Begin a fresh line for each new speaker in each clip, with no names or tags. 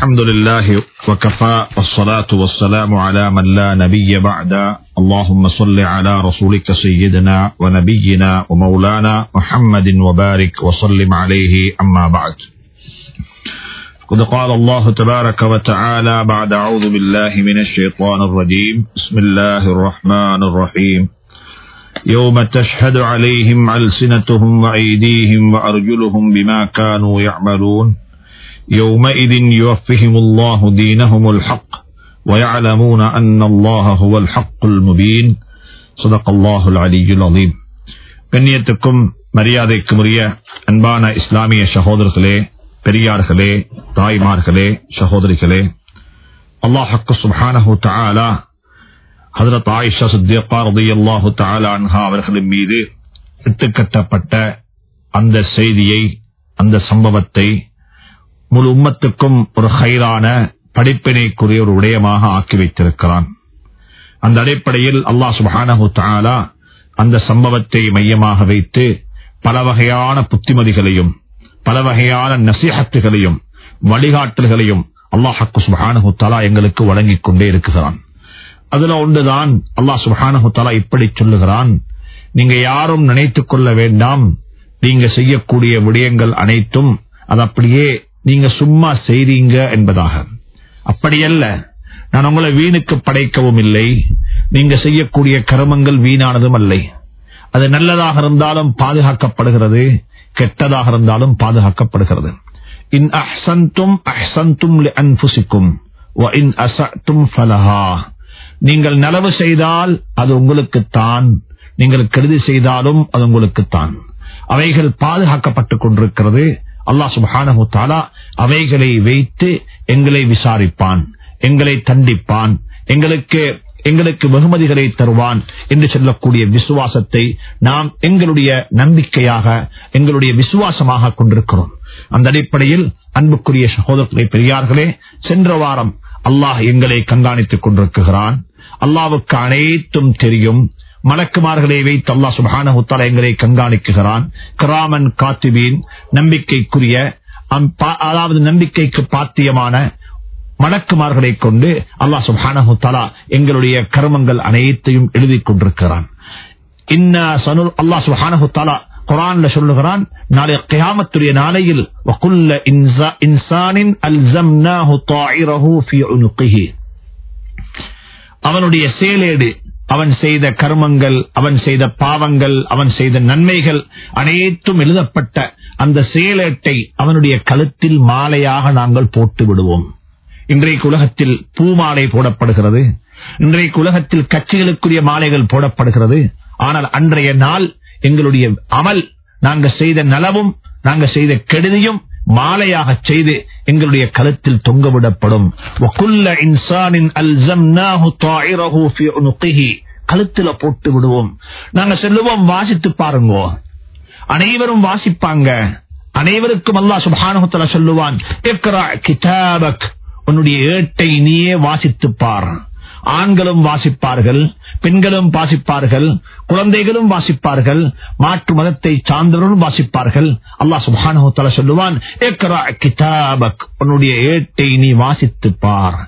الحمد لله وكفى والصلاة والسلام على من لا نبي بعد اللهم صل على رسولك سيدنا ونبينا ومولانا محمد وبارك وسلم عليه أما بعد قد قال الله تبارك وتعالى بعد أعوذ بالله من الشيطان الرجيم بسم الله الرحمن الرحيم يوم تشهد عليهم ألسنتهم وأيديهم وأرجلهم بما كانوا يعملون يومئذ يوفهم الله دينهم الحق ويعلمون أن الله هو الحق المبين صدق الله العلي العظيم கண்ணியத்துக்கும் மரியாதைக்கும் உரிய அன்பான இஸ்லாமிய சகோதரர்களே பெரியார்களே தாய்மார்களே சகோதரிகளே அல்லாஹக்கு சுப்ஹானஹு தஆலா ஹஜரத் ஆயிஷா சித்தியப்பா ரலியல்லாஹு தஆலா அன்ஹா அவர்களின் மீது இட்டுக்கட்டப்பட்ட அந்த செய்தியை அந்த சம்பவத்தை முழு உம்மத்துக்கும் ஒரு ஹைரான படிப்பினைக்குரிய ஒரு விடயமாக ஆக்கி வைத்திருக்கிறான் அந்த அடிப்படையில் அல்லாஹ் சுபஹானஹு தஆலா அந்த சம்பவத்தை மையமாக வைத்து பல வகையான புத்திமதிகளையும் பல வகையான நசிஹத்துகளையும் வழிகாட்டல்களையும் அல்லாஹக்கு சுபஹானஹு தஆலா எங்களுக்கு வழங்கிக் கொண்டே இருக்கிறான் அதுல ஒன்றுதான் அல்லாஹ் சுபஹானஹு தஆலா இப்படி சொல்லுகிறான் நீங்க யாரும் நினைத்துக் கொள்ள வேண்டாம் நீங்க செய்யக்கூடிய விடயங்கள் அனைத்தும் அது அப்படியே நீங்க சும்மா செய்றீங்க என்பதாக அப்படியல்ல நான் உங்களை வீணுக்கு படைக்கவும் இல்லை நீங்க செய்யக்கூடிய கர்மங்கள் வீணானதும் அல்ல அது நல்லதாக இருந்தாலும் பாதுகாக்கப்படுகிறது கெட்டதாக இருந்தாலும் பாதுகாக்கப்படுகிறது இன் அஹ்சன்தும் அஹ்சன்தும் அன்புசிக்கும் இன் அசத்தும் ஃபலஹா நீங்கள் நலவு செய்தால் அது உங்களுக்குத்தான் நீங்கள் கெடுதி செய்தாலும் அது உங்களுக்குத்தான் அவைகள் பாதுகாக்கப்பட்டுக் கொண்டிருக்கிறது அல்லாஹ் சுபஹானஹு தாலா அவைகளை வைத்து எங்களை விசாரிப்பான் எங்களை தண்டிப்பான் எங்களுக்கு எங்களுக்கு வெகுமதிகளை தருவான் என்று சொல்லக்கூடிய விசுவாசத்தை நாம் எங்களுடைய நம்பிக்கையாக எங்களுடைய விசுவாசமாக கொண்டிருக்கிறோம் அந்த அடிப்படையில் அன்புக்குரிய சகோதரர்களே பெரியார்களே சென்ற வாரம் அல்லாஹ் எங்களை கண்காணித்துக் கொண்டிருக்கிறான் அல்லாவுக்கு அனைத்தும் தெரியும் மலக்குமார்களை வைத்து அல்லா சுபான எங்களை கண்காணிக்குகிறான் கிராமன் காத்திபீன் நம்பிக்கைக்குரிய அதாவது நம்பிக்கைக்கு பாத்தியமான மலக்குமார்களை கொண்டு அல்லா சுபானு தலா எங்களுடைய கர்மங்கள் அனைத்தையும் எழுதி கொண்டிருக்கிறான் அல்லா சுபானு தலா குரான்ல சொல்லுகிறான் நாளை கியாமத்துடைய நாளையில் இன்சானின் அல்சம்னாஹு தாயிரஹு ஃபி உனுகிஹி அவனுடைய சேலேடு அவன் செய்த கர்மங்கள் அவன் செய்த பாவங்கள் அவன் செய்த நன்மைகள் அனைத்தும் எழுதப்பட்ட அந்த செயலேட்டை அவனுடைய கழுத்தில் மாலையாக நாங்கள் போட்டு விடுவோம் இன்றைக்கு உலகத்தில் பூமாலை போடப்படுகிறது இன்றைக்கு உலகத்தில் கட்சிகளுக்குரிய மாலைகள் போடப்படுகிறது ஆனால் அன்றைய நாள் எங்களுடைய அமல் நாங்கள் செய்த நலவும் நாங்கள் செய்த கெடுதியும் மாலையாக செய்து எங்களுடைய கழுத்தில் தொங்கவிடப்படும் கழுத்துல போட்டு விடுவோம் நாங்க செல்லுவோம் வாசித்து பாருங்க அனைவரும் வாசிப்பாங்க அனைவருக்கும் அல்லா சுபானுத்தல சொல்லுவான் கிதாபக் உன்னுடைய ஏட்டை நீயே வாசித்து பார் ஆண்களும் வாசிப்பார்கள் பெண்களும் வாசிப்பார்கள் குழந்தைகளும் வாசிப்பார்கள் மாற்று மதத்தை சார்ந்தவர்களும் வாசிப்பார்கள் அல்லா சுபானு சொல்லுவான் கிதாபக் உன்னுடைய ஏட்டை நீ வாசித்து பார்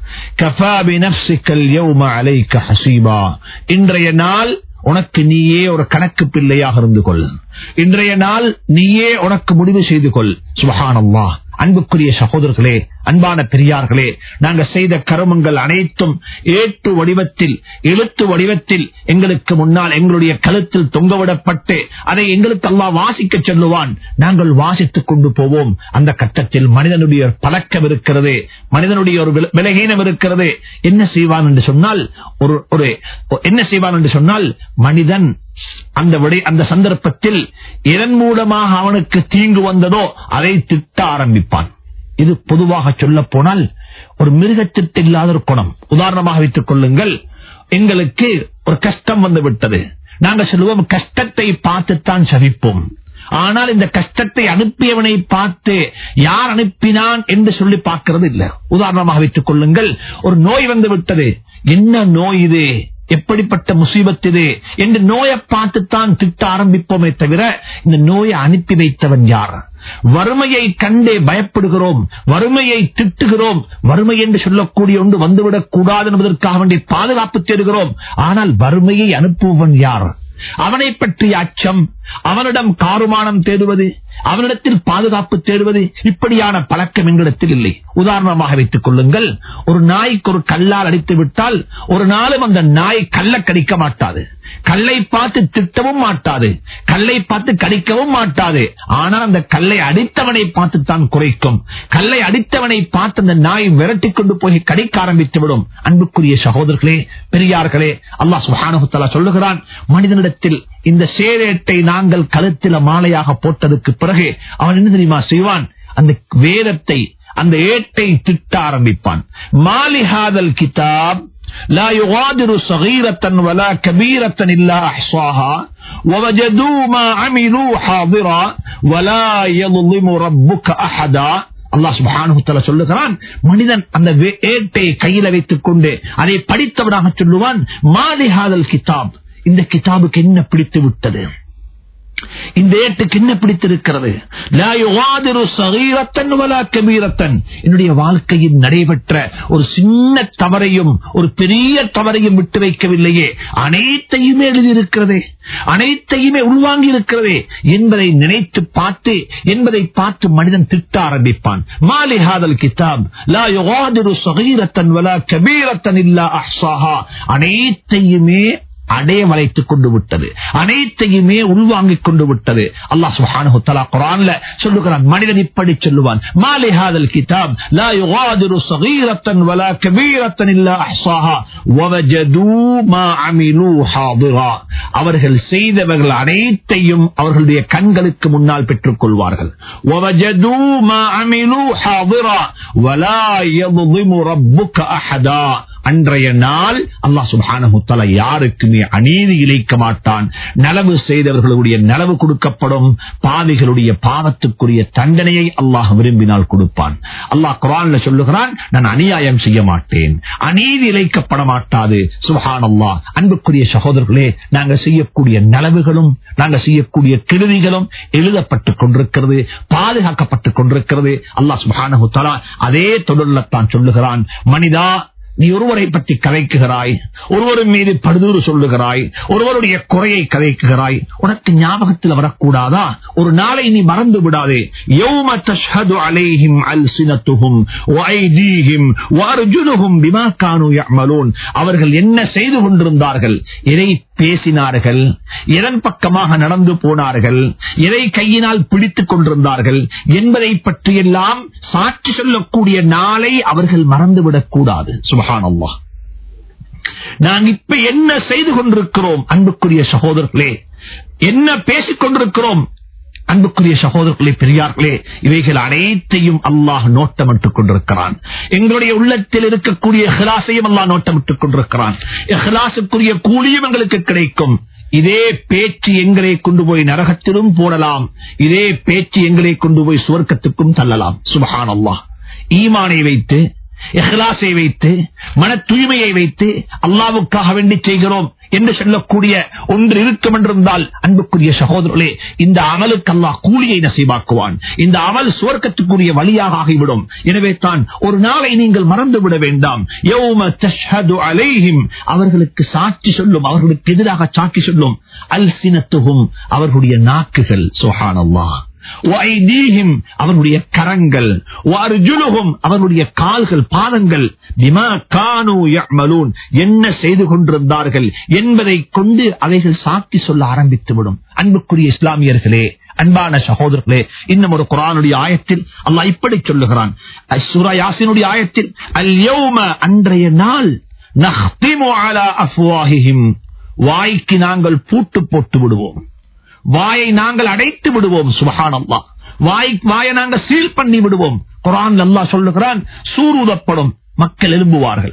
ஹசீபா இன்றைய நாள் உனக்கு நீயே ஒரு கணக்கு பிள்ளையாக இருந்து கொள் இன்றைய நாள் நீயே உனக்கு முடிவு செய்து கொள் சுபஹானல்லா அன்புக்குரிய சகோதரர்களே அன்பான பெரியார்களே நாங்க செய்த கருமங்கள் அனைத்தும் ஏட்டு வடிவத்தில் எழுத்து வடிவத்தில் எங்களுக்கு முன்னால் எங்களுடைய கழுத்தில் தொங்கவிடப்பட்டு அதை எங்களுக்கு அல்லா வாசிக்க சொல்லுவான் நாங்கள் வாசித்துக் கொண்டு போவோம் அந்த கட்டத்தில் மனிதனுடைய ஒரு பழக்கம் இருக்கிறது மனிதனுடைய ஒரு விலகீனம் இருக்கிறது என்ன செய்வான் என்று சொன்னால் ஒரு ஒரு என்ன செய்வான் என்று சொன்னால் மனிதன் அந்த விடை அந்த சந்தர்ப்பத்தில் இதன் மூலமாக அவனுக்கு தீங்கு வந்ததோ அதை திட்ட ஆரம்பிப்பான் இது பொதுவாக சொல்ல போனால் ஒரு மிருகத்திட்டு இல்லாத ஒரு குணம் உதாரணமாக வைத்துக் கொள்ளுங்கள் எங்களுக்கு ஒரு கஷ்டம் வந்து விட்டது நாங்க சொல்லுவோம் கஷ்டத்தை பார்த்துத்தான் சவிப்போம் ஆனால் இந்த கஷ்டத்தை அனுப்பியவனை பார்த்து யார் அனுப்பினான் என்று சொல்லி பார்க்கிறது இல்ல உதாரணமாக வைத்துக் கொள்ளுங்கள் ஒரு நோய் வந்து விட்டது என்ன நோய் இது எப்படிப்பட்ட முசீபத் இது என்று நோயை பார்த்துத்தான் திட்ட ஆரம்பிப்போமே தவிர இந்த நோயை அனுப்பி வைத்தவன் யார் வறுமையை கண்டே பயப்படுகிறோம் வறுமையை திட்டுகிறோம் வறுமை என்று சொல்லக்கூடிய ஒன்று வந்துவிடக் கூடாது என்பதற்காக வேண்டிய பாதுகாப்பு தேடுகிறோம் ஆனால் வறுமையை அனுப்புவன் யார் அவனை பற்றிய அச்சம் அவனிடம் காருமானம் தேடுவது அவனிடத்தில் பாதுகாப்பு தேடுவது இப்படியான பழக்கம் எங்களிடத்தில் இல்லை உதாரணமாக வைத்துக் கொள்ளுங்கள் ஒரு நாய்க்கு ஒரு கல்லால் அடித்து விட்டால் ஒரு நாளும் அந்த நாய் கல்ல கடிக்க மாட்டாது கல்லை பார்த்து திட்டவும் மாட்டாது கல்லை பார்த்து கடிக்கவும் மாட்டாது ஆனால் அந்த கல்லை அடித்தவனை பார்த்து தான் குறைக்கும் கல்லை அடித்தவனை பார்த்து அந்த நாய் விரட்டி கொண்டு போய் கடிக்க ஆரம்பித்து விடும் அன்புக்குரிய சகோதரர்களே பெரியார்களே அல்லாஹ் சுஹானுத்தலா சொல்லுகிறான் மனிதனிடத்தில் இந்த சேரேட்டை நாங்கள் கழுத்தில மாலையாக போட்டதுக்கு பிறகு அவன் என்ன தெரியுமா செய்வான் அந்த வேதத்தை அந்த ஏட்டை திட்ட ஆரம்பிப்பான் மாலிஹாதல் கிதாப் لا يغادر صغيرة ولا كبيرة إلا أحصاها ووجدوا ما عملوا حاضرا ولا يظلم ربك أحدا அல்லாஹ் சுபானு சொல்லுகிறான் மனிதன் அந்த ஏட்டை கையில வைத்துக் கொண்டு அதை படித்தவனாக சொல்லுவான் மாலிஹாதல் கிதாப் இந்த கிதாபுக்கு என்ன பிடித்து விட்டது இந்த ஏட்டுக்கு என்ன பிடித்திருக்கிறது என்னுடைய வாழ்க்கையில் நடைபெற்ற ஒரு சின்ன தவறையும் ஒரு பெரிய தவறையும் விட்டு வைக்கவில்லையே அனைத்தையுமே எழுதியிருக்கிறதே அனைத்தையுமே உள்வாங்கி இருக்கிறதே என்பதை நினைத்து பார்த்து என்பதை பார்த்து மனிதன் திட்ட ஆரம்பிப்பான் மாலிஹாதல் கிதாப் லா யுகாதிரு சகீரத்தன் வலா கபீரத்தன் இல்லா அஹ்சாஹா அனைத்தையுமே அடைய வளைத்துக் கொண்டு விட்டது அனைத்தையுமே உள்வாங்கிக் கொண்டு விட்டது அல்லாஹ் சுப்ஹானஹு தஆலா குர்ஆன்ல சொல்லுகிறான் மனிதன் இப்படி சொல்லுவான் மாலி ஹாதல் கிதாப் லா யுகாதிரு ஸகீரத்தன் வலா கபீரத்தன் இல்லா அஹ்ஸாஹா வவஜது மா அமிலு ஹாதிரா அவர்கள் செய்தவர்கள் அனைத்தையும் அவர்களுடைய கண்களுக்கு முன்னால் பெற்றுக் கொள்வார்கள் வவஜது மா அமிலு ஹாதிரா வலா யظلم ربك احدا அன்றைய நாள் அல்லாஹ் சுபானமுத்தல யாருக்குமே அநீதி இழைக்க மாட்டான் நலவு செய்தவர்களுடைய நலவு கொடுக்கப்படும் பாவிகளுடைய பாவத்துக்குரிய தண்டனையை அல்லாஹ் விரும்பினால் கொடுப்பான் அல்லாஹ் குரான்ல சொல்லுகிறான் நான் அநியாயம் செய்ய மாட்டேன் அநீதி இழைக்கப்பட மாட்டாது சுஹான் அல்லாஹ் அன்புக்குரிய சகோதரர்களே நாங்கள் செய்யக்கூடிய நலவுகளும் நாங்கள் செய்யக்கூடிய கிருதிகளும் எழுதப்பட்டுக் கொண்டிருக்கிறது பாதுகாக்கப்பட்டுக் கொண்டிருக்கிறது அல்லாஹ் சுபானு அதே தொடர்லத்தான் சொல்லுகிறான் மனிதா நீ ஒருவரை பற்றி கதைக்குகிறாய் ஒருவரின் மீது படுதூறு சொல்லுகிறாய் ஒருவருடைய குறையை கதைக்குகிறாய் உனக்கு ஞாபகத்தில் வரக்கூடாதா ஒரு நாளை நீ மறந்து விடாதே யௌம தஷ்ஹது அலைஹிம் அல்சினத்துஹும் வைதீஹிம் வஅர்ஜுலுஹும் பிமா கானூ யஅமலூன் அவர்கள் என்ன செய்து கொண்டிருந்தார்கள் எதை பேசினார்கள் எதன் பக்கமாக நடந்து போனார்கள் எதை கையினால் பிடித்துக் கொண்டிருந்தார்கள் என்பதை பற்றியெல்லாம் சாட்சி சொல்லக்கூடிய நாளை அவர்கள் மறந்துவிடக் கூடாது சுபஹான் அல்லாஹ் நாங்கள் இப்ப என்ன செய்து கொண்டிருக்கிறோம் அன்புக்குரிய சகோதரர்களே என்ன பேசிக் கொண்டிருக்கிறோம் அன்புக்குரிய சகோதரர்களே பெரியார்களே இவைகள் அனைத்தையும் அல்லாஹ் நோட்டமிட்டுக் கொண்டிருக்கிறான் எங்களுடைய உள்ளத்தில் இருக்கக்கூடிய ஹிலாசையும் அல்லாஹ் நோட்டமிட்டுக் கொண்டிருக்கிறான் ஹிலாசுக்குரிய கூலியும் எங்களுக்கு கிடைக்கும் இதே பேச்சு எங்களை கொண்டு போய் நரகத்திலும் போடலாம் இதே பேச்சு எங்களை கொண்டு போய் சுவர்க்கத்துக்கும் தள்ளலாம் சுபஹான் அல்லாஹ் ஈமானை வைத்து எஹ்லாசை வைத்து மன தூய்மையை வைத்து அல்லாவுக்காக வேண்டி செய்கிறோம் என்று சொல்லக்கூடிய ஒன்று இருக்கும் என்றிருந்தால் அன்புக்குரிய சகோதரர்களே இந்த அமலுக்கு அல்லாஹ் கூலியை நசீபாக்குவான் இந்த அமல் சுவர்க்கத்துக்குரிய வழியாக ஆகிவிடும் எனவே தான் ஒரு நாளை நீங்கள் மறந்து விட வேண்டாம் யௌம தஷ்ஹது அலைஹிம் அவர்களுக்கு சாட்சி சொல்லும் அவர்களுக்கு எதிராக சாட்சி சொல்லும் அல் சினத்துகும் அவர்களுடைய நாக்குகள் சுஹான் அல்லாஹ் அவருடைய கரங்கள் அவருடைய கால்கள் பாதங்கள் என்ன செய்து கொண்டிருந்தார்கள் என்பதை கொண்டு அவைகள் சாட்சி சொல்ல ஆரம்பித்துவிடும் அன்புக்குரிய இஸ்லாமியர்களே அன்பான சகோதரர்களே இன்னும் ஒரு குரானுடைய ஆயத்தில் அல்லாஹ் இப்படி சொல்லுகிறான் யாசினுடைய ஆயத்தில் அல்யோம அன்றைய நாள் வாய்க்கு நாங்கள் பூட்டு போட்டு விடுவோம் வாயை நாங்கள் அடைத்து விடுவோம் சுபஹானல்லா வாய் வாயை நாங்கள் சீல் பண்ணி விடுவோம் குரான் அல்லா சொல்லுகிறான் சூரூதப்படும் மக்கள் எழும்புவார்கள்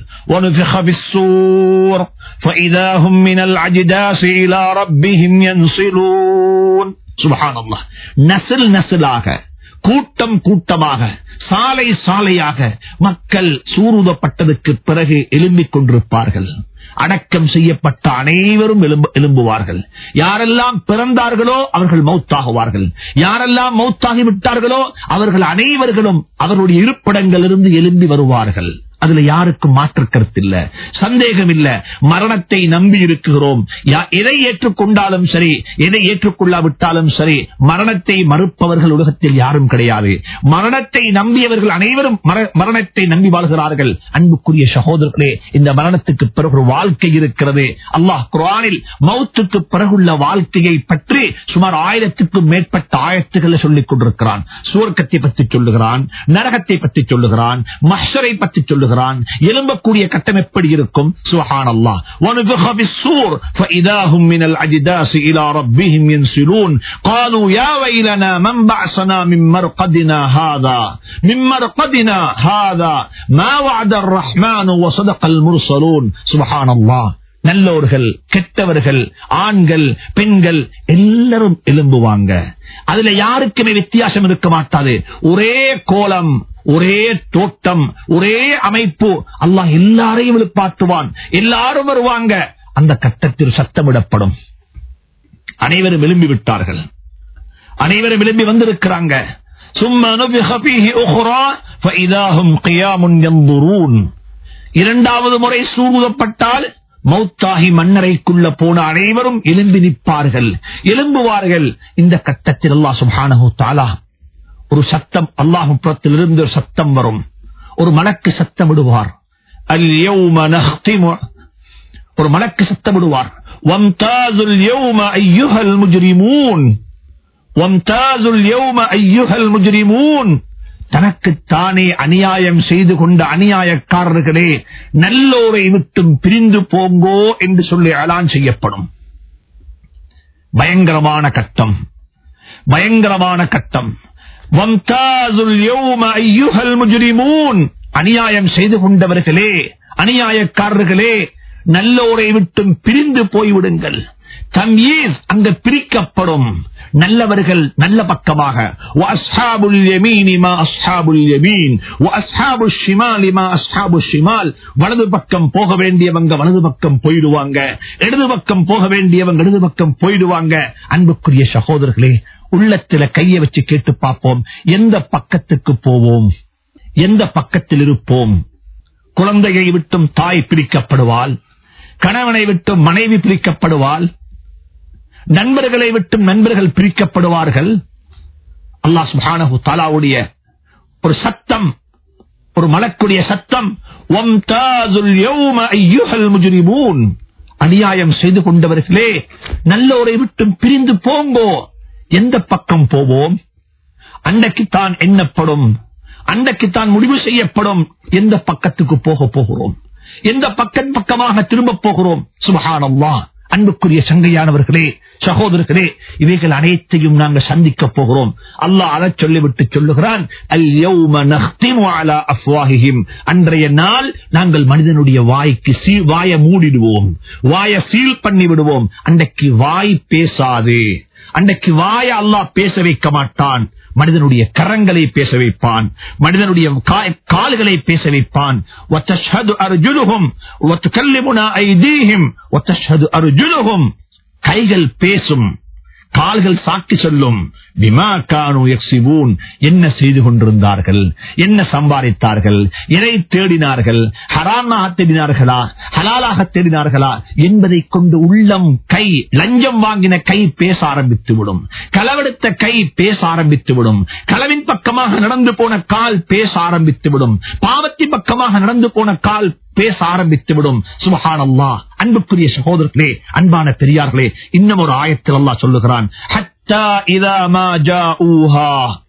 கூட்டம் கூட்டமாக சாலை சாலையாக மக்கள் சூருதப்பட்டதுக்கு பிறகு எழும்பிக் கொண்டிருப்பார்கள் அடக்கம் செய்யப்பட்ட அனைவரும் எழும்பு- எழும்புவார்கள் யாரெல்லாம் பிறந்தார்களோ அவர்கள் மௌத்தாகுவார்கள் யாரெல்லாம் மௌத்தாகி விட்டார்களோ அவர்கள் அனைவர்களும் அவர்களுடைய இருப்பிடங்களிலிருந்து எழும்பி வருவார்கள் அதுல யாருக்கும் மாற்று கருத்து இல்ல சந்தேகம் இல்ல மரணத்தை நம்பி இருக்கிறோம் யா- எதை ஏற்றுக்கொண்டாலும் சரி எதை ஏற்றுக்கொள்ளாவிட்டாலும் சரி மரணத்தை மறுப்பவர்கள் உலகத்தில் யாரும் கிடையாது மரணத்தை நம்பியவர்கள் அனைவரும் மர- மரணத்தை நம்பி வாழ்கிறார்கள் அன்புக்குரிய சகோதரர்களே இந்த மரணத்துக்கு பிறகு ஒரு வாழ்க்கை இருக்கிறது அல்லாஹ் குர்ஆனில் மௌத்துக்கு பிறகுள்ள வாழ்க்கையை பற்றி சுமார் ஆயிரத்துக்கும் மேற்பட்ட ஆயத்துக்களை சொல்லிக் கொண்டிருக்கிறான் சுவர்க்கத்தை பற்றி சொல்லுகிறான் நரகத்தை பற்றி சொல்லுகிறான் மஹ்ஷரை பற்றி சொல்லுகிறான் எழும்பக்கூடிய கட்டம் எப்படி இருக்கும் சுஹான் அல்லாஹ் وَنُفِخَ بِالصُّورِ فَإِذَا هُمْ مِنَ الْأَجْدَاثِ إِلَى رَبِّهِمْ يَنْسِلُونَ قَالُوا يَا وَيْلَنَا مَنْ بَعَثَنَا مِنْ مَرْقَدِنَا هَذَا مِنْ مَرْقَدِنَا هَذَا مَا وَعَدَ الرَّحْمَنُ وَصَدَقَ الْمُرْسَلُونَ سبحان الله நல்லோர்கள் கெட்டவர்கள் ஆண்கள் பெண்கள் எல்லாரும் எழும்புவாங்க அதுல யாருக்குமே வித்தியாசம் இருக்க மாட்டாது ஒரே கோலம் ஒரே தோட்டம் ஒரே அமைப்பு அல்லாஹ் எல்லாரையும் எழுப்பாட்டுவான் எல்லாரும் வருவாங்க அந்த கட்டத்தில் சத்தமிடப்படும் அனைவரும் விரும்பி விட்டார்கள் அனைவரும் விரும்பி வந்திருக்கிறாங்க சும்மா نفخ فيه أخرى فإذا هم قيام ينظرون இரண்டாவது முறை சூழ்நிலப்பட்டால் மௌத்தாகி மன்னரைக்குள்ள போன அனைவரும் எழும்பி நிற்பார்கள் எழும்புவார்கள் இந்த கட்டத்தில் அல்லாஹ் சுப்ஹானஹு தஆலா ஒரு சத்தம் அல்லாஹ் புறத்திலிருந்து ஒரு சத்தம் வரும் ஒரு மலக்கு சத்தம் விடுவார் அல் யௌம நஹ்திமு ஒரு மலக்கு சத்தம் விடுவார் வம்தாசுல் யௌம ஐயுஹல் முஜ்ரிமூன் வம்தாசுல் யௌம ஐயுஹல் முஜ்ரிமூன் தனக்குத்தானே அநியாயம் செய்து கொண்ட அநியாயக்காரர்களே நல்லோரை விட்டும் பிரிந்து போங்கோ என்று சொல்லி அலான் செய்யப்படும் பயங்கரமான கட்டம் பயங்கரமான கட்டம் வம்தாசுல் யௌம ஐயுஹல் முஜ்ரிமூன் அநியாயம் செய்து கொண்டவர்களே அநியாயக்காரர்களே நல்லோரை விட்டும் பிரிந்து போய்விடுங்கள் தம்யீஸ் அங்க பிரிக்கப்படும் நல்லவர்கள் நல்ல பக்கமாக وَأَصْحَابُ الْيَمِينِ مَا أَصْحَابُ الْيَمِينِ وَأَصْحَابُ الشِّمَالِ مَا أَصْحَابُ الشِّمَالِ வலது பக்கம் போக வேண்டியவங்க வலது பக்கம் போயிடுவாங்க இடது பக்கம் போக வேண்டியவங்க இடது பக்கம் போயிடுவாங்க அன்புக்குரிய சகோதரர்களே உள்ளத்துல கையை வச்சு கேட்டு பார்ப்போம் எந்த பக்கத்துக்கு போவோம் எந்த பக்கத்தில் இருப்போம் குழந்தையை விட்டும் தாய் பிரிக்கப்படுவாள் கணவனை விட்டும் மனைவி பிரிக்கப்படுவாள் நண்பர்களை விட்டும் நண்பர்கள் பிரிக்கப்படுவார்கள் அல்லாஹ் சுப்ஹானஹு தஆலாவுடைய ஒரு சத்தம் ஒரு மலக்குடைய சத்தம் வம்தாசுல் யௌம ஐயுஹல் முஜ்ரிமூன் அநியாயம் செய்து கொண்டவர்களே நல்லோரை விட்டும் பிரிந்து போங்கோ எந்த பக்கம் போவோம் அன்றைக்குத்தான் எண்ணப்படும் அன்றைக்குத்தான் முடிவு செய்யப்படும் எந்த பக்கத்துக்கு போக போகிறோம் எந்த பக்கம் பக்கமாக திரும்ப போகிறோம் சுபஹானல்லாஹ் அன்புக்குரிய சங்கையானவர்களே சகோதரர்களே இவைகள் அனைத்தையும் நாங்கள் சந்திக்க போகிறோம் அல்லாஹ் அதை சொல்லிவிட்டு சொல்லுகிறான் அல் யௌம நஹ்திமு அலா அஃப்வாஹிஹிம் அன்றைய நாள் நாங்கள் மனிதனுடைய வாய்க்கு சீ வாயை மூடிடுவோம் வாயை சீல் பண்ணி விடுவோம் அன்றைக்கு வாய் பேசாது அன்றைக்கு வாய அல்லாஹ் பேச வைக்க மாட்டான் மனிதனுடைய கரங்களை பேச வைப்பான் மனிதனுடைய கா- கால்களை பேச வைப்பான் وَتَشْهَدُ أَرْجُلُهُمْ وَتُكَلِّمُنَا أَيْدِيهِمْ وَتَشْهَدُ أَرْجُلُهُمْ கைகள் பேசும் கால்கள் சாட்சி சொல்லும் பிமா கானு யக்ஸிபூன் என்ன செய்து கொண்டிருந்தார்கள் என்ன சம்பாதித்தார்கள் எதை தேடினார்கள் ஹராமாக தேடினார்களா ஹலாலாக தேடினார்களா என்பதை கொண்டு உள்ளம் கை லஞ்சம் வாங்கின கை பேச ஆரம்பித்து விடும் களவெடுத்த கை பேச ஆரம்பித்து விடும் களவின் பக்கமாக நடந்து போன கால் பேச ஆரம்பித்து விடும் பாவத்தின் பக்கமாக நடந்து போன கால் பேச ஆரம்பித்து விடும் சுபஹானல்லா அன்புக்குரிய சகோதரர்களே அன்பான பெரியார்களே இன்னும் ஒரு ஆயத்தில் அல்லாஹ் சொல்லுகிறான் ஹத்தா இதா மா ஜாஊஹா.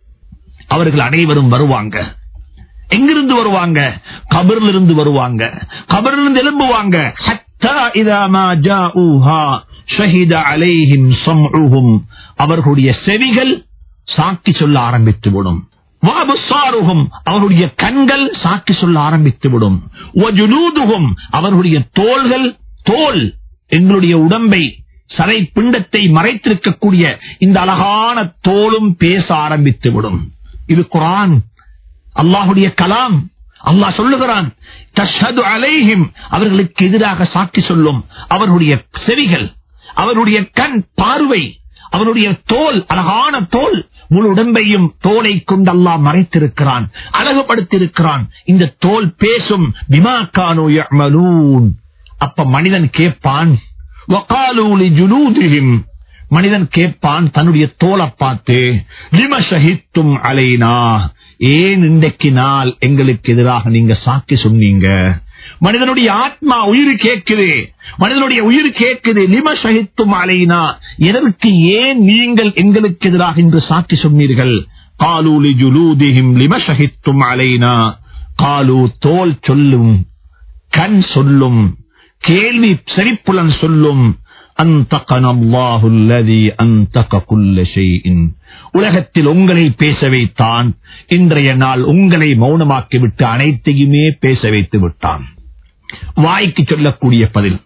அவர்கள் அனைவரும் வருவாங்க எங்கிருந்து வருவாங்க கபரில் இருந்து வருவாங்க கபரில் இருந்து எழும்புவாங்க ஹத்தா இதா மா ஜாஊஹா. ஷஹித அலைஹிம் ஸம்உஹும். அவர்களுடைய செவிகள் சாக்கி சொல்ல ஆரம்பித்து விடும் வாபுசாருகும் அவருடைய கண்கள் சாக்கி சொல்ல ஆரம்பித்து விடும் வஜுலூதுகும் அவர்களுடைய தோள்கள் தோல் எங்களுடைய உடம்பை சரை பிண்டத்தை மறைத்திருக்கக்கூடிய இந்த அழகான தோலும் பேச ஆரம்பித்து விடும் இது குரான் அல்லாஹுடைய கலாம் அல்லாஹ் சொல்லுகிறான் தஷ்ஹது அலைஹிம் அவர்களுக்கு எதிராக சாட்சி சொல்லும் அவர்களுடைய செவிகள் அவருடைய கண் பார்வை அவருடைய தோல் அழகான தோல் முழு உடம்பையும் தோலை கொண்டு அல்லாஹ் மறைத்திருக்கிறான் அழகுபடுத்தியிருக்கிறான் இந்த தோல் பேசும் பிமாக்கானோ யஅமலூன் அப்ப மனிதன் கேட்பான் وقالوا لجلودهم மனிதன் கேட்பான் தன்னுடைய தோலை பார்த்து லிம ஷஹித்தும் அலைனா ஏன் இன்றைக்கு நாள் எங்களுக்கு எதிராக நீங்க சாட்சி சொன்னீங்க மனிதனுடைய ஆத்மா உயிர் கேட்குது மனிதனுடைய உயிர் கேட்குது லிம ஷஹித்தும் அலைனா எதற்கு ஏன் நீங்கள் எங்களுக்கு எதிராக இன்று சாட்சி சொன்னீர்கள் காலூலி ஜுலூதிஹிம் லிம ஷஹித்தும் அலைனா காலு தோல் சொல்லும் கண் சொல்லும் கேள்வி செறிப்புலன் சொல்லும் உலகத்தில் உங்களை பேச வைத்தான் இன்றைய நாள் உங்களை மௌனமாக்கிவிட்டு அனைத்தையுமே பேச வைத்து விட்டான் வாய்க்கு சொல்லக்கூடிய பதில்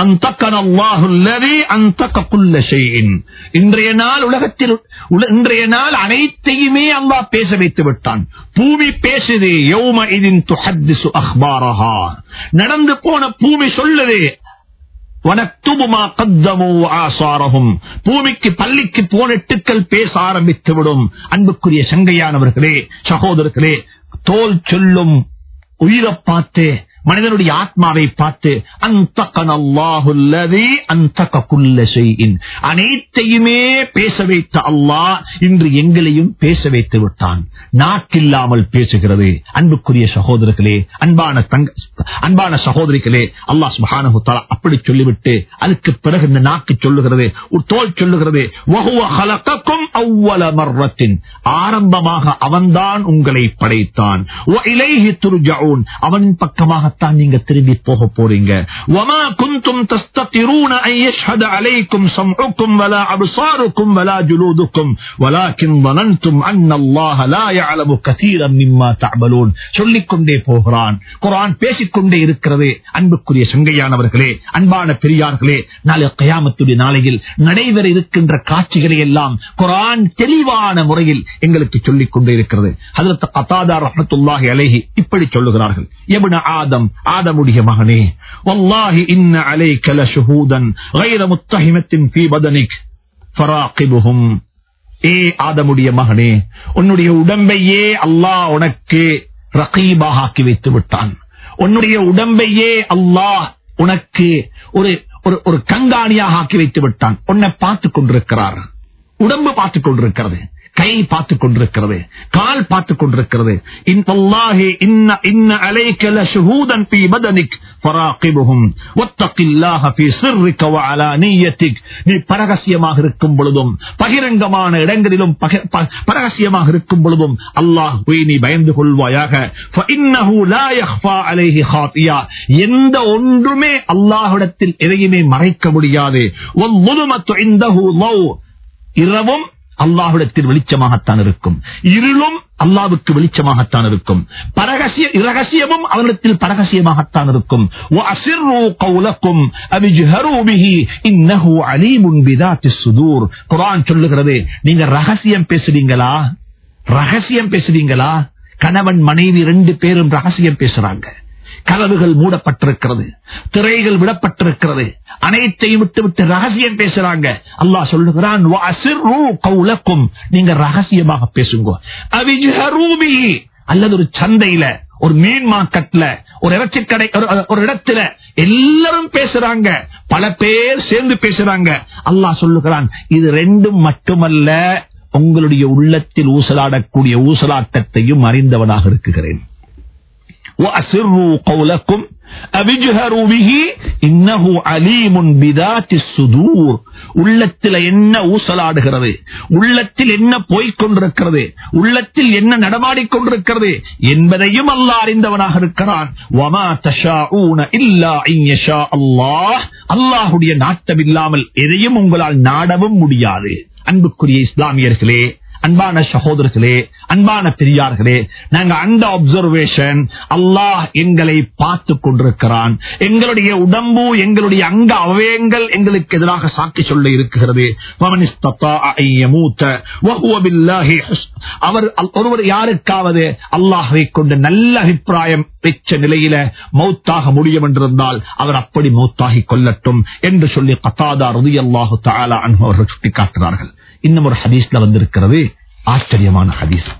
இன்றைய நாள் உலகத்தில் இன்றைய நாள் அனைத்தையுமே அல்லா பேச வைத்து விட்டான் பூமி பேசுது யௌம இதின் துஹத்திசு அஹ்பாரஹா நடந்து போன பூமி சொல்லுது பூமிக்கு பள்ளிக்கு போன எட்டுக்கள் பேச ஆரம்பித்து விடும் அன்புக்குரிய சங்கையானவர்களே சகோதரர்களே தோல் சொல்லும் உயிரை பார்த்து மனிதனுடைய ஆத்மாவை பார்த்து அனைத்தையுமே பேச வைத்த அல்லாஹ் இன்று எங்களையும் பேச வைத்து விட்டான் நாக்கில்லாமல் பேசுகிறது அன்புக்குரிய சகோதரர்களே அன்பான அன்பான சகோதரிகளே அல்லாஹ் சுபானு அப்படி சொல்லிவிட்டு அதுக்கு பிறகு இந்த நாக்கு சொல்லுகிறது ஒரு தோல் சொல்லுகிறது ஆரம்பமாக அவன்தான் உங்களை படைத்தான் அவன் பக்கமாகத்தான் நீங்க திரும்பி போக போறீங்க وما كنتم تستطيعون ان يشهد عليكم سمعكم ولا ابصاركم ولا جلودكم ولكن ظننتم ان الله لا يعلم كثيرا مما تعملون சொல்லிக் கொண்டே போகிறான் குர்ஆன் பேசிக்கொண்டே இருக்கிறது அன்புக்குரிய சங்கையானவர்களே அன்பான பெரியார்களே நாளை கயாமத்துடைய நாளையில் நடைபெற இருக்கின்ற காட்சிகளை எல்லாம் குர்ஆன் தெளிவான முறையில் எங்களுக்கு சொல்லிக் கொண்டே இருக்கிறது ஹஜரத் கத்தாதா ரஹ்மத்துல்லாஹி அலைஹி இப்படி சொல்லுகிறார்கள் எபுன ஆதம் ஆதமுடைய மகனே வல்லாஹி இன்ன அலைக லஷுஹூதன் غير متهمة في بدنك فراقبهم ஏ ஆதமுடைய மகனே உன்னுடைய உடம்பையே அல்லாஹ் உனக்கு ரகீபாக ஆக்கி வைத்து விட்டான் உன்னுடைய உடம்பையே அல்லாஹ் உனக்கு ஒரு ஒரு ஒரு கண்காணியாக ஆக்கி வைத்து விட்டான் உன்னை பார்த்துக் கொண்டிருக்கிறார் உடம்பு பார்த்துக் கொண்டிருக்கிறது கை பார்த்துக் கொண்டிருக்கிறது கால் பார்த்துக் கொண்டிருக்கிறது நீ பரகசியமாக இருக்கும் பொழுதும் பகிரங்கமான இடங்களிலும் பரகசியமாக இருக்கும் பொழுதும் அல்லாஹ் நீ பயந்து கொள்வாயாக எந்த ஒன்றுமே அல்லாஹிடத்தில் எதையுமே மறைக்க முடியாது இரவும் அல்லாஹுடத்தில் வெளிச்சமாகத்தான் இருக்கும் இருளும் அல்லாவுக்கு வெளிச்சமாகத்தான் இருக்கும் பரகசிய இரகசியமும் அவனிடத்தில் பரகசியமாகத்தான் இருக்கும் குரான் சொல்லுகிறது நீங்க ரகசியம் பேசுறீங்களா ரகசியம் பேசுறீங்களா கணவன் மனைவி ரெண்டு பேரும் ரகசியம் பேசுறாங்க கதவுகள் மூடப்பட்டிருக்கிறது திரைகள் விடப்பட்டிருக்கிறது அனைத்தையும் விட்டு விட்டு ரகசியம் பேசுறாங்க அல்லாஹ் சொல்லுகிறான் நீங்க ரகசியமாக பேசுங்க அல்லது ஒரு சந்தையில ஒரு மீன் மார்க்கெட்ல ஒரு இறைச்சி கடை ஒரு இடத்துல எல்லாரும் பேசுறாங்க பல பேர் சேர்ந்து பேசுறாங்க அல்லாஹ் சொல்லுகிறான் இது ரெண்டும் மட்டுமல்ல உங்களுடைய உள்ளத்தில் ஊசலாடக்கூடிய ஊசலாட்டத்தையும் அறிந்தவனாக இருக்குகிறேன் وأسروا قولكم أبجهروا به إنه عليم بذات الصدور உள்ளத்தில் என்ன ஊசலாடுகிறது உள்ளத்தில் என்ன போய்கொண்டிருக்கிறது உள்ளத்தில் என்ன நடமாடிக்கொண்டிருக்கிறது என்பதையும் அல்லாஹ் அறிந்தவனாக இருக்கிறான் வமா தஷாஊன இல்லா இன்யஷா அல்லாஹ் அல்லாஹுடைய நாட்டம் இல்லாமல் எதையும் உங்களால் நாடவும் முடியாது அன்புக்குரிய இஸ்லாமியர்களே அன்பான சகோதரர்களே அன்பான பெரியார்களே நாங்க அந்த அப்சர்வேஷன் அல்லாஹ் எங்களை பார்த்து கொண்டிருக்கிறான் எங்களுடைய உடம்பு எங்களுடைய அங்க அவயங்கள் எங்களுக்கு எதிராக சாட்சி சொல்ல இருக்கிறது وَمَنِ اسْتَطَاعَ أَن يَمُوتَ وَهُوَ بِاللَّهِ حُسْنٌ. அவர் அல்- ஒருவர் யாருக்காவது அல்லாஹை கொண்டு நல்ல அபிப்பிராயம் பெற்ற நிலையில மௌத்தாக முடியும் என்றிருந்தால் அவர் அப்படி மௌத்தாகி கொள்ளட்டும் என்று சொல்லி கத்தாதா ரதி அல்லாஹு தாலா அன்பு அவர்கள் சுட்டிக்காட்டுகிறார்கள் இன்னும் ஒரு ஹதீஸ்ல வந்திருக்கிறது ஆச்சரியமான ஹதீஸ்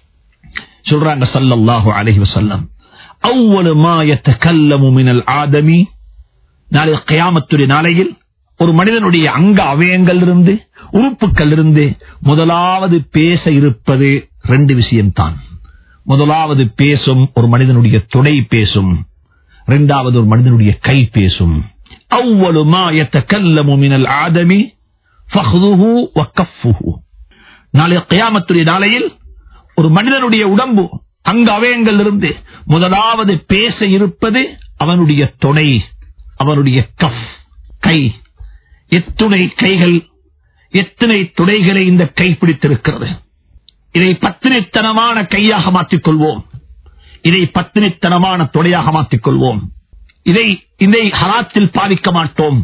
சொல்றாங்க ஸல்லல்லாஹு அலைஹி வஸல்லம் அவ்வளவு மா யத்தகல்லமு மினல் ஆதமி நாளை கியாமத்துடைய நாளையில் ஒரு மனிதனுடைய அங்க அவயங்கள் இருந்து உறுப்புகள் இருந்து முதலாவது பேச இருப்பது ரெண்டு விஷயம்தான் முதலாவது பேசும் ஒரு மனிதனுடைய தொடை பேசும் இரண்டாவது ஒரு மனிதனுடைய கை பேசும் அவ்வளவு மா யத்தகல்லமு மினல் ஆதமி ஃபஹ்துஹு வ கஃபுஹு நாளை கியாமத்துடைய நாளையில் ஒரு மனிதனுடைய உடம்பு அங்க அவயங்கள் இருந்து முதலாவது பேச இருப்பது அவனுடைய தொடை அவனுடைய கஃப் கை எத்துணை கைகள் எத்தனை துடைகளை இந்த கை பிடித்திருக்கிறது இதை பத்தினித்தனமான கையாக மாற்றிக் கொள்வோம் இதை பத்தினித்தனமான தொடையாக மாற்றிக் கொள்வோம் இதை இதை ஹராத்தில் பாதிக்க மாட்டோம்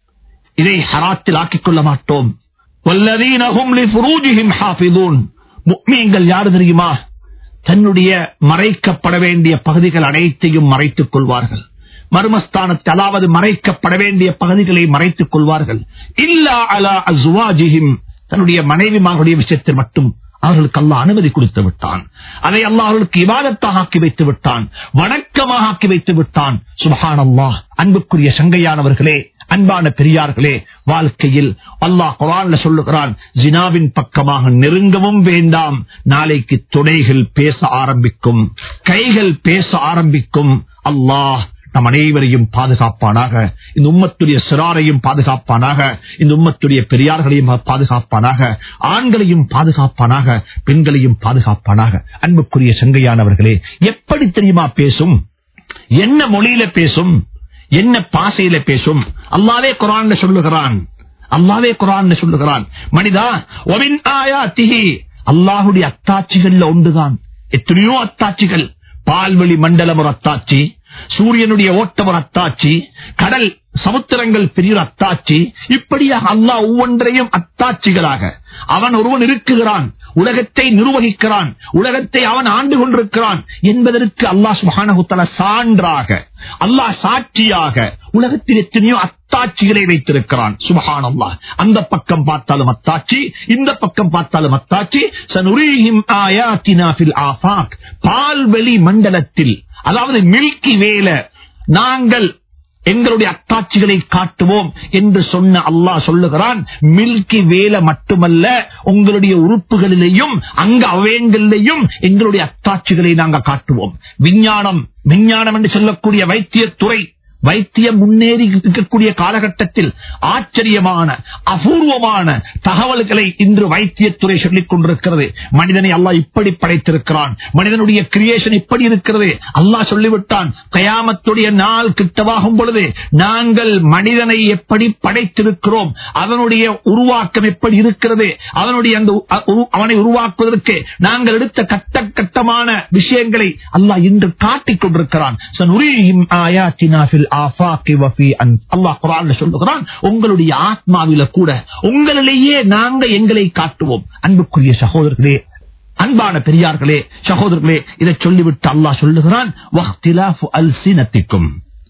இதை ஹராத்தில் ஆக்கிக் கொள்ள மாட்டோம் வல்லதீன ஹும் லிஃபுரூஜிஹிம் ஹாஃபிதூன் முக்மீன்கள் யாரு தெரியுமா தன்னுடைய மறைக்கப்பட வேண்டிய பகுதிகள் அனைத்தையும் மறைத்துக் கொள்வார்கள் மர்மஸ்தானத்தில் அதாவது மறைக்கப்பட வேண்டிய பகுதிகளை மறைத்துக் கொள்வார்கள் இல்லா அலா அஸ்வாஜிஹிம் தன்னுடைய மனைவிமார்களுடைய விஷயத்தில் மட்டும் அவர்களுக்கு அல்லாஹ் அனுமதி கொடுத்து விட்டான் அதை அல்லாஹ் அவர்களுக்கு இவாதத்தாக ஆக்கி வைத்து விட்டான் வணக்கமாக ஆக்கி வைத்து விட்டான் சுபஹான் அல்லாஹ் அன்புக்குரிய சங்கையானவர்களே அன்பான பெரியார்களே வாழ்க்கையில் அல்லாஹ் குரான்ல சொல்லுகிறான் ஜினாவின் பக்கமாக நெருங்கவும் வேண்டாம் நாளைக்கு துடைகள் பேச ஆரம்பிக்கும் கைகள் பேச ஆரம்பிக்கும் அல்லாஹ் நம் அனைவரையும் பாதுகாப்பானாக இந்த உம்மத்துடைய சிறாரையும் பாதுகாப்பானாக இந்த உம்மத்துடைய பெரியார்களையும் பாதுகாப்பானாக ஆண்களையும் பாதுகாப்பானாக பெண்களையும் பாதுகாப்பானாக அன்புக்குரிய செங்கையானவர்களே எப்படி தெரியுமா பேசும் என்ன மொழியில பேசும் என்ன பாசையில பேசும் அல்லாவே குரான் சொல்லுகிறான் அல்லாவே குரான் சொல்லுகிறான் மனிதா ஒவின் ஆயாத்திகி அல்லாஹுடைய அத்தாட்சிகள்ல ஒன்றுதான் எத்தனையோ அத்தாட்சிகள் பால்வெளி மண்டலம் ஒரு அத்தாட்சி சூரியனுடைய ஓட்டம் ஒரு அத்தாட்சி கடல் சமுத்திரங்கள் பெரிய அத்தாட்சி இப்படியாக அல்லாஹ் ஒவ்வொன்றையும் அத்தாட்சிகளாக அவன் ஒருவன் இருக்குகிறான் உலகத்தை நிர்வகிக்கிறான் உலகத்தை அவன் ஆண்டு கொண்டிருக்கிறான் என்பதற்கு அல்லாஹ் சுபானகுத்தல சான்றாக அல்லாஹ் சாட்சியாக உலகத்தில் எத்தனையோ அத்தாட்சிகளை வைத்திருக்கிறான் சுபஹான் அல்லாஹ் அந்த பக்கம் பார்த்தாலும் அத்தாட்சி இந்த பக்கம் பார்த்தாலும் அத்தாட்சி சனுரீஹிம் ஆயாத்தினா ஃபில் ஆஃபாக் பால்வெளி மண்டலத்தில் அதாவது மில்கி வேல நாங்கள் எங்களுடைய அத்தாட்சிகளை காட்டுவோம் என்று சொன்ன அல்லாஹ் சொல்லுகிறான் மில்கி வேலை மட்டுமல்ல உங்களுடைய உறுப்புகளிலேயும் அங்க அவயங்களிலேயும் எங்களுடைய அத்தாட்சிகளை நாங்கள் காட்டுவோம் விஞ்ஞானம் விஞ்ஞானம் என்று சொல்லக்கூடிய வைத்தியத்துறை வைத்தியம் முன்னேறி இருக்கக்கூடிய காலகட்டத்தில் ஆச்சரியமான அபூர்வமான தகவல்களை இன்று வைத்தியத்துறை சொல்லிக் கொண்டிருக்கிறது மனிதனை அல்லாஹ் இப்படி படைத்திருக்கிறான் மனிதனுடைய கிரியேஷன் இப்படி இருக்கிறது அல்லாஹ் சொல்லிவிட்டான் கயாமத்துடைய நாள் கிட்டவாகும் பொழுது நாங்கள் மனிதனை எப்படி படைத்திருக்கிறோம் அவனுடைய உருவாக்கம் எப்படி இருக்கிறது அவனுடைய அந்த உ- அவனை உருவாக்குவதற்கு நாங்கள் எடுத்த கட்ட கட்டமான விஷயங்களை அல்லாஹ் இன்று காட்டிக் கொண்டிருக்கிறான் சனுரீஹிம் ஆயாத்தினா ஃபில் ஆஃபாகி வஃபி அன் அல்லாஹ் குர்ஆன்ல சொல்லுகிறான் உங்களுடைய ஆத்மாவில கூட உங்களிலேயே நாங்க எங்களை காட்டுவோம் அன்புக்குரிய சகோதரர்களே அன்பான பெரியார்களே சகோதரர்களே இதை சொல்லிவிட்டு அல்லாஹ் சொல்லுகிறான் வஹ்திலாஃபு அல்சினத்திக்கும்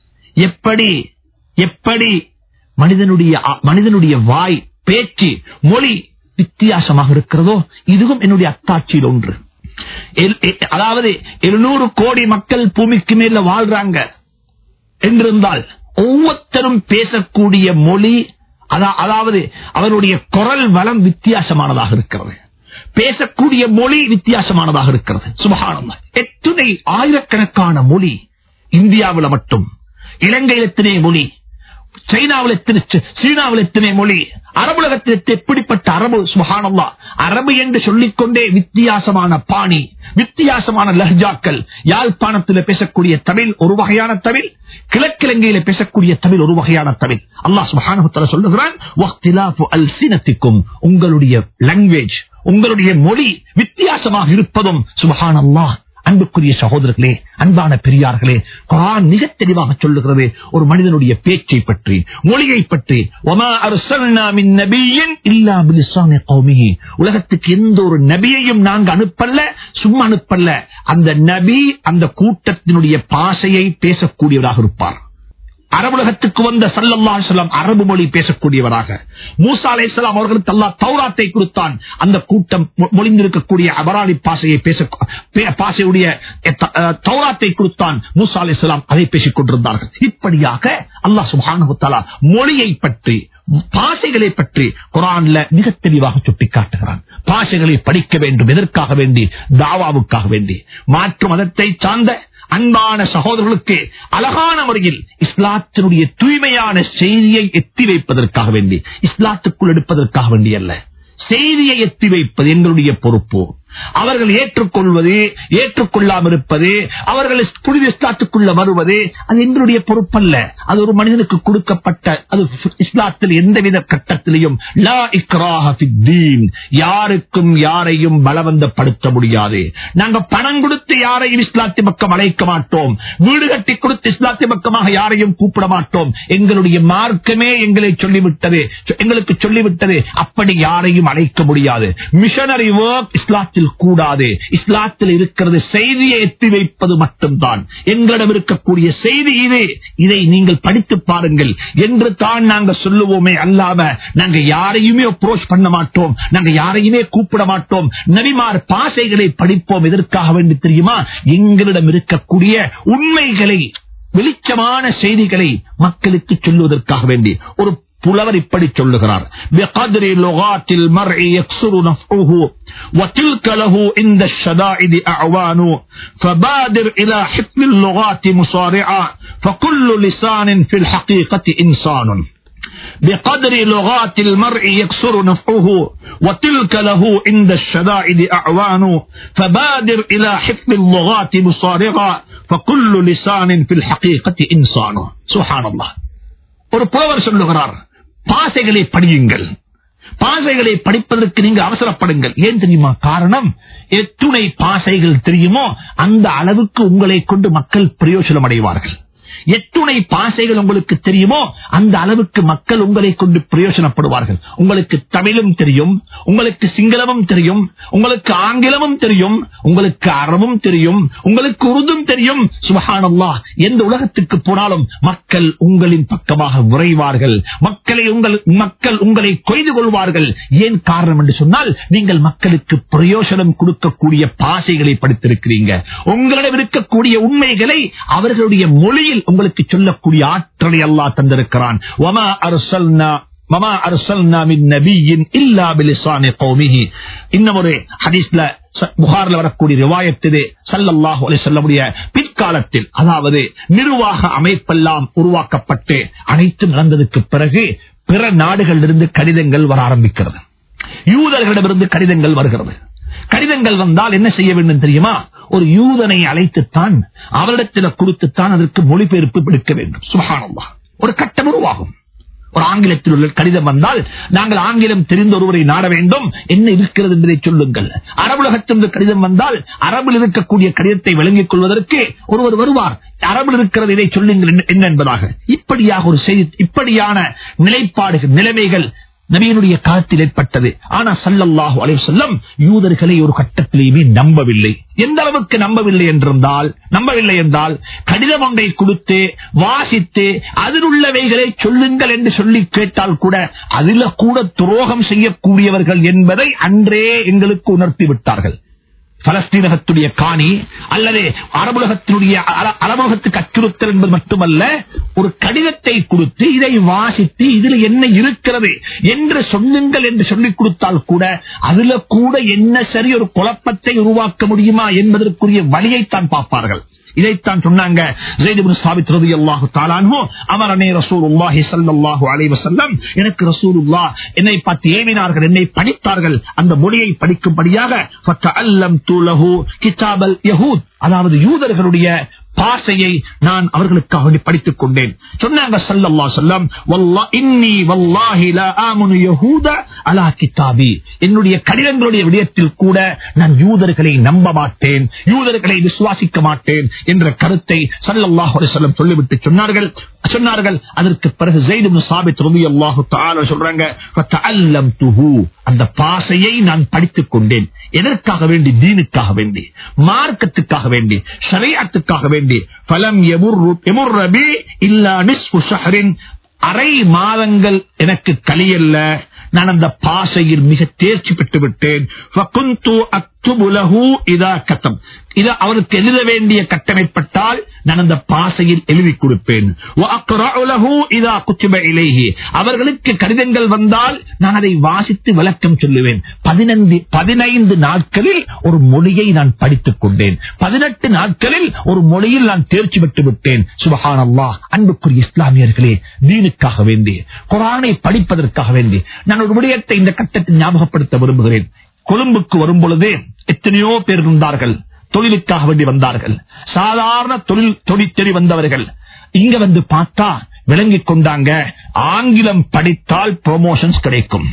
எப்படி எப்படி மனிதனுடைய மனிதனுடைய வாய் பேச்சு மொழி வித்தியாசமாக இருக்கிறதோ இதுவும் என்னுடைய அத்தாட்சியில் ஒன்று எல்- எ- அதாவது இருநூறு கோடி மக்கள் பூமிக்கு மேல வாழ்றாங்க என்றிருந்தால் ஒவ்வொருத்தரும் பேசக்கூடிய மொழி அதா- அதாவது அவருடைய குரல் வளம் வித்தியாசமானதாக இருக்கிறது பேசக்கூடிய மொழி வித்தியாசமானதாக இருக்கிறது சுபகானந்தா எத்தனை ஆயிரக்கணக்கான மொழி இந்தியாவில் மட்டும் இலங்கையில் எத்தனை மொழி சைனாவில் எத்தனை சீனாவில் எத்தனை மொழி அரபுலகத்தில் எப்படிப்பட்ட அரபு சுகானல்லா அரபு என்று சொல்லிக்கொண்டே வித்தியாசமான பாணி வித்தியாசமான லஹ்ஜாக்கள் யாழ்ப்பாணத்தில் பேசக்கூடிய தமிழ் ஒரு வகையான தமிழ் கிழக்கிழங்கையில பேசக்கூடிய தமிழ் ஒரு வகையான தமிழ் அல்லாஹ் சுபானுத்தல சொல்லுகிறான் உங்களுடைய லாங்குவேஜ் உங்களுடைய மொழி வித்தியாசமாக இருப்பதும் சுபஹான் அல்லாஹ் அன்புக்குரிய சகோதரர்களே அன்பான பெரியார்களே குரான் மிக தெளிவாக சொல்லுகிறது ஒரு மனிதனுடைய பேச்சை பற்றி மொழியை பற்றி உலகத்துக்கு எந்த ஒரு நபியையும் நாங்கள் அனுப்பல்ல சும்மா அனுப்பல்ல அந்த நபி அந்த கூட்டத்தினுடைய பாசையை பேசக்கூடியவராக இருப்பார் அரபுலகத்துக்கு வந்த சல்லல்லா செல்லம் அரபு மொழி பேசக்கூடியவராக மூசா அலை இஸ்லாம் அவர்களுக்கு அல்லா தௌராத்தை கொடுத்தான் அந்த கூட்டம் மொழிந்திருக்கக்கூடிய அபராளி பாசையை பேச பாசையுடைய தௌராத்தை கொடுத்தான் மூசா அலை இஸ்லாம் அதை பேசிக் கொண்டிருந்தார்கள் இப்படியாக அல்லாஹ் சுபானுத்தாலா மொழியை பற்றி பாசைகளை பற்றி குரான்ல மிக தெளிவாக சுட்டிக்காட்டுகிறான் பாசைகளை படிக்க வேண்டும் எதற்காக வேண்டி தாவாவுக்காக வேண்டி மாற்று மதத்தை சார்ந்த அன்பான சகோதரர்களுக்கு அழகான முறையில் இஸ்லாத்தினுடைய தூய்மையான செய்தியை எத்தி வைப்பதற்காக வேண்டி இஸ்லாத்துக்குள் எடுப்பதற்காக வேண்டி அல்ல செய்தியை எத்தி வைப்பது எங்களுடைய பொறுப்பு அவர்கள் ஏற்றுக்கொள்வது ஏற்றுக்கொள்ளாமல் இருப்பது அவர்கள் புனித இஸ்லாத்துக்குள்ள வருவது அது எங்களுடைய பொறுப்பல்ல அது ஒரு மனிதனுக்கு கொடுக்கப்பட்ட அது இஸ்லாத்தில் எந்தவித கட்டத்திலையும் லா இக்ராஹ ஃபித்தீன். யாருக்கும் யாரையும் பலவந்தப்படுத்த முடியாது நாங்க பணம் கொடுத்து யாரையும் இஸ்லாத்தி பக்கம் அழைக்க மாட்டோம் வீடு கட்டி கொடுத்து இஸ்லாத்தி பக்கமாக யாரையும் கூப்பிட மாட்டோம் எங்களுடைய மார்க்கமே எங்களை சொல்லிவிட்டது எங்களுக்கு சொல்லிவிட்டது அப்படி யாரையும் அழைக்க முடியாது மிஷனரி ஒர்க் இஸ்லாத்தில் கூடாது இஸ்லாத்தில் இருக்கிறது செய்தியை எத்தி வைப்பது மட்டும்தான் எங்களிடம் இருக்கக்கூடிய செய்தி இது இதை நீங்கள் படித்து பாருங்கள் என்று தான் நாங்க சொல்லுவோமே அல்லாம நாங்க யாரையுமே அப்ரோச் பண்ண மாட்டோம் நாங்க யாரையுமே கூப்பிட மாட்டோம் நபிமார் பாசைகளை படிப்போம் எதற்காக வேண்டி தெரியுமா எங்களிடம் இருக்கக்கூடிய உண்மைகளை வெளிச்சமான செய்திகளை மக்களுக்கு சொல்லுவதற்காக வேண்டி ஒரு புலவர் இப்படி சொல்லுகிறார் بقدر لغات المرء يكسر نفعه وتلك له عند الشدائد أعوان فبادر إلى حفظ اللغات مصارعا فكل لسان في الحقيقة إنسان بقدر لغات المرء يكسر نفعه وتلك له عند الشدائد أعوان فبادر إلى حفظ اللغات مصارعا فكل لسان في الحقيقة إنسان سبحان الله ஒரு புலவர் சொல்லுகிறார் பாசைகளை படியுங்கள் பாசைகளை படிப்பதற்கு நீங்க அவசரப்படுங்கள் ஏன் தெரியுமா காரணம் எத்துணை பாசைகள் தெரியுமோ அந்த அளவுக்கு உங்களை கொண்டு மக்கள் பிரயோஜனம் அடைவார்கள் எத்துணை பாசைகள் உங்களுக்கு தெரியுமோ அந்த அளவுக்கு மக்கள் உங்களை கொண்டு பிரயோஜனப்படுவார்கள் உங்களுக்கு தமிழும் தெரியும் உங்களுக்கு சிங்களமும் தெரியும் உங்களுக்கு ஆங்கிலமும் தெரியும் உங்களுக்கு அரபும் தெரியும் உங்களுக்கு உருதும் தெரியும் சுபஹானல்லா எந்த உலகத்துக்கு போனாலும் மக்கள் உங்களின் பக்கமாக விரைவார்கள் மக்களை உங்கள் மக்கள் உங்களை கொய்து கொள்வார்கள் ஏன் காரணம் என்று சொன்னால் நீங்கள் மக்களுக்கு பிரயோஜனம் கொடுக்கக்கூடிய பாசைகளை படித்திருக்கிறீங்க உங்களிடம் இருக்கக்கூடிய உண்மைகளை அவர்களுடைய மொழியில் உங்களுக்கு சொல்லக்கூடிய ஆற்றலை அல்லா தந்திருக்கிறான் وَمَا أَرْسَلْنَا وَمَا أَرْسَلْنَا مِن نَّبِيٍّ إِلَّا بِلِسَانِ قَوْمِهِ இன்னும் ஒரு ஹதீஸ்ல ச- புகார்ல வரக்கூடிய ரிவாயத் இது ஸல்லல்லாஹு அலைஹி வஸல்லமுடைய பிற்காலத்தில் அதாவது நிர்வாக அமைப்பெல்லாம் உருவாக்கப்பட்டு அனைத்தும் நடந்ததுக்கு பிறகு பிற நாடுகளிலிருந்து கடிதங்கள் வர ஆரம்பிக்கிறது யூதர்களிடமிருந்து கடிதங்கள் வருகிறது கடிதங்கள் வந்தால் என்ன செய்ய வேண்டும் தெரியுமா ஒரு யூதனை அழைத்துத்தான் அவரிடத்தில் கொடுத்துத்தான் அதற்கு மொழிபெயர்ப்பு எடுக்க வேண்டும் சுபஹானல்லாஹ் ஒரு கட்டம் உருவாகும் ஒரு ஆங்கிலத்தில் உள்ள கடிதம் வந்தால் நாங்கள் ஆங்கிலம் தெரிந்த ஒருவரை நாட வேண்டும் என்ன இருக்கிறது என்பதை சொல்லுங்கள் அரபுலகத்திலிருந்து கடிதம் வந்தால் அரபில் இருக்கக்கூடிய கடிதத்தை விளங்கிக் கொள்வதற்கு ஒருவர் வருவார் அரபில் இருக்கிறது இதை சொல்லுங்கள் என்ன- என்ன என்பதாக இப்படியாக ஒரு செய்தி இப்படியான நிலைப்பாடுகள் நிலைமைகள் நபியினுடைய காலத்தில் ஏற்பட்டது ஆனா சல்லல்லாஹு அலைஹி வஸல்லம் யூதர்களை ஒரு கட்டத்திலேயுமே நம்பவில்லை எந்த அளவுக்கு நம்பவில்லை என்றிருந்தால் நம்பவில்லை என்றால் கடிதம் ஒன்றை கொடுத்து வாசித்து அதில் உள்ளவைகளை சொல்லுங்கள் என்று சொல்லி கேட்டால் கூட அதில கூட துரோகம் செய்யக்கூடியவர்கள் என்பதை அன்றே எங்களுக்கு உணர்த்தி விட்டார்கள் பலஸ்தீனகத்துடைய காணி அல்லது அரபுலகத்தினுடைய அர- அரபுலகத்துக்கு அச்சுறுத்தல் என்பது மட்டுமல்ல ஒரு கடிதத்தை கொடுத்து இதை வாசித்து இதுல என்ன இருக்கிறது என்று சொல்லுங்கள் என்று சொல்லிக் கொடுத்தால் கூட அதுல கூட என்ன சரி ஒரு குழப்பத்தை உருவாக்க முடியுமா என்பதற்குரிய வழியைத்தான் பார்ப்பார்கள் இதைத்தான் சொன்னாங்க ஸைத் இப்னு சாபித் ரலியல்லாஹு தஆலா அன்ஹு அமரனே ரசூலுல்லாஹி ஸல்லல்லாஹு அலைஹி வஸல்லம் எனக்கு ரசூலுல்லாஹ் என்னை பார்த்து ஏவினார்கள் என்னை படித்தார்கள் அந்த மொழியை படிக்கும்படியாக ஃபத்தஅல்லம்து லஹு கிதாபல் யஹூத் அதாவது யூதர்களுடைய பாசையை நான் அவர்களுக்காக வேண்டி படித்துக் கொண்டேன் சொன்னாங்க சல்லல்லா சொல்லம் வல்லா இன்னி வல்லாஹி லா ஆமனு யஹூத அலா கிதாபி என்னுடைய கடிதங்களுடைய விடயத்தில் கூட நான் யூதர்களை நம்ப மாட்டேன் யூதர்களை விசுவாசிக்க மாட்டேன் என்ற கருத்தை சல்லல்லாஹு அலைஹி வஸல்லம் சொல்லிவிட்டு சொன்னார்கள் சொன்னார்கள் அதற்கு பிறகு ஜெயித் இப்னு சாபித் ரலியல்லாஹு தஆலா சொல்றாங்க ஃபதஅல்லம்துஹு அந்த பாசையை நான் படித்துக் கொண்டேன் எதற்காக வேண்டி தீனுக்காக வேண்டி மார்க்கத்துக்காக வேண்டி ஷரீஅத்துக்காக வேண்டி ஃபலம் யமுர் யமுர் பி இல்லா நிஸ்ஃபு ஷஹரின் அரை மாதங்கள் எனக்கு கலியல்ல நான் அந்த பாசையில் மிக தேர்ச்சி பெற்று விட்டேன் ஃபகுந்து அக்துபு லஹு இதா கதம் இது அவருக்கு எழுத வேண்டிய கட்டமைப்பட்டால் நான் அந்த பாசையில் எழுதி கொடுப்பேன் وأقرأ له إذا كتب إليه. அவர்களுக்கு கடிதங்கள் வந்தால் நான் அதை வாசித்து விளக்கம் சொல்லுவேன் பதினைந்து பதினைந்து நாட்களில் ஒரு மொழியை நான் படித்துக் கொண்டேன் பதினெட்டு நாட்களில் ஒரு மொழியில் நான் தேர்ச்சி பெற்று விட்டேன் சுபஹான் அல்லாஹ் அன்புக்குரிய இஸ்லாமியர்களே தீனுக்காக வேண்டி குரானை படிப்பதற்காக வேண்டி நான் ஒரு விடயத்தை இந்த கட்டத்தில் ஞாபகப்படுத்த விரும்புகிறேன் கொழும்புக்கு வரும் பொழுது எத்தனையோ பேர் இருந்தார்கள் தொழிலுக்காக வேண்டி வந்தார்கள் சாதாரண தொழில் தொழிற்செறி வந்தவர்கள் இங்க வந்து பார்த்தா விளங்கிக் கொண்டாங்க ஆங்கிலம் படித்தால் ப்ரொமோஷன்ஸ் கிடைக்கும்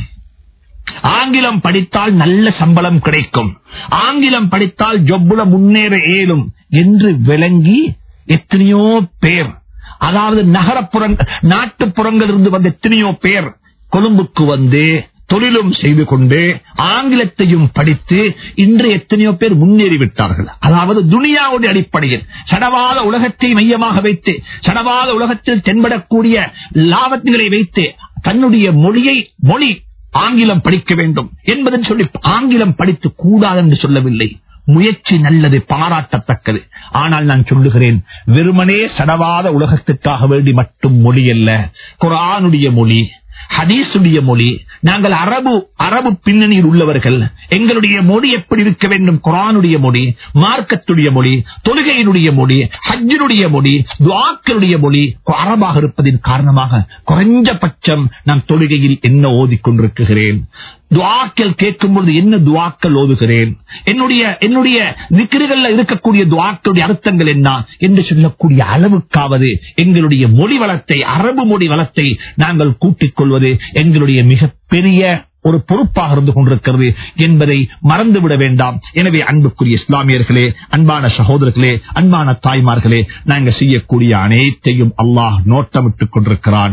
ஆங்கிலம் படித்தால் நல்ல சம்பளம் கிடைக்கும் ஆங்கிலம் படித்தால் ஜொப்புல முன்னேற இயலும் என்று விளங்கி எத்தனையோ பேர் அதாவது நகரப்புறங் நாட்டுப்புறங்கள் இருந்து வந்த எத்தனையோ பேர் கொழும்புக்கு வந்து தொழிலும் செய்து கொண்டு ஆங்கிலத்தையும் படித்து இன்று எத்தனையோ பேர் முன்னேறிவிட்டார்கள் அதாவது துனியாவுடைய அடிப்படையில் சடவாத உலகத்தை மையமாக வைத்து சடவாத உலகத்தில் தென்படக்கூடிய லாபத்துகளை வைத்து தன்னுடைய மொழியை மொழி ஆங்கிலம் படிக்க வேண்டும் என்பதை சொல்லி ஆங்கிலம் படித்து கூடாது என்று சொல்லவில்லை முயற்சி நல்லது பாராட்டத்தக்கது ஆனால் நான் சொல்லுகிறேன் வெறுமனே சடவாத உலகத்துக்காக வேண்டி மட்டும் மொழி அல்ல குரானுடைய மொழி ஹதீசுடைய மொழி நாங்கள் அரபு அரபு பின்னணியில் உள்ளவர்கள் எங்களுடைய மொழி எப்படி இருக்க வேண்டும் குரானுடைய மொழி மார்க்கத்துடைய மொழி தொழுகையினுடைய மொழி ஹஜ்ஜினுடைய மொழி துவாக்களுடைய மொழி அரபாக இருப்பதின் காரணமாக குறைஞ்சபட்சம் நான் தொழுகையில் என்ன ஓதிக்கொண்டிருக்கிறேன் துவாக்கள் கேட்கும் பொழுது என்ன துவாக்கள் ஓதுகிறேன் என்னுடைய என்னுடைய நிக்கிறுகள்ல இருக்கக்கூடிய துவாக்களுடைய அர்த்தங்கள் என்ன என்று சொல்லக்கூடிய அளவுக்காவது எங்களுடைய மொழி வளத்தை அரபு மொழி வளத்தை நாங்கள் கூட்டிக் கொள்வது எங்களுடைய மிகப்பெரிய ஒரு பொறுப்பாக இருந்து கொண்டிருக்கிறது என்பதை மறந்துவிட வேண்டாம் எனவே அன்புக்குரிய இஸ்லாமியர்களே அன்பான சகோதரர்களே அன்பான தாய்மார்களே நாங்கள் செய்யக்கூடிய அனைத்தையும் அல்லாஹ் நோட்டமிட்டுக் கொண்டிருக்கிறான்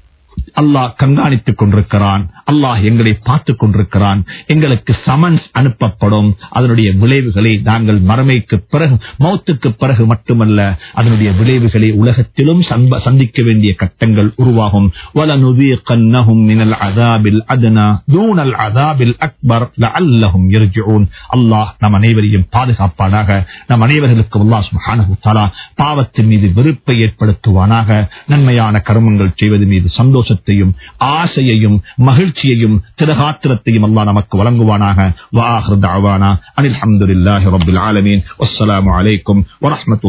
அல்லாஹ் கண்காணித்துக் கொண்டிருக்கிறான் அல்லாஹ் எங்களை பார்த்துக் கொண்டிருக்கிறான் எங்களுக்கு சமன்ஸ் அனுப்பப்படும் அதனுடைய விளைவுகளை நாங்கள் மறுமைக்கு பிறகு மௌத்துக்கு பிறகு மட்டுமல்ல அதனுடைய விளைவுகளை உலகத்திலும் சம்ப- சந்திக்க வேண்டிய கட்டங்கள் உருவாகும் وَلَنُذِيقَنَّهُمْ مِنَ الْعَذَابِ الْأَدْنَى دُونَ الْعَذَابِ الْأَكْبَرِ لَعَلَّهُمْ يَرْجِعُونَ அல்லாஹ் நம் அனைவரையும் பாதுகாப்பானாக நம் அனைவர்களுக்கு அல்லாஹ் சுப்ஹானஹு வ தஆலா பாவத்தின் மீது வெறுப்பை ஏற்படுத்துவானாக நன்மையான கர்மங்கள் செய்வது மீது சந்தோஷத்தையும் ஆசையையும் மகிழ்ச்சியையும் திரகாத்திரத்தையும் அல்லாஹ் நமக்கு வழங்குவானாக வாஹர் தஅவானா அனில் ஹம்துலில்லாஹி ரப்பில் ஆலமீன் வஸ்ஸலாமு அலைக்கும் வரஹ்மத்துல்லாஹி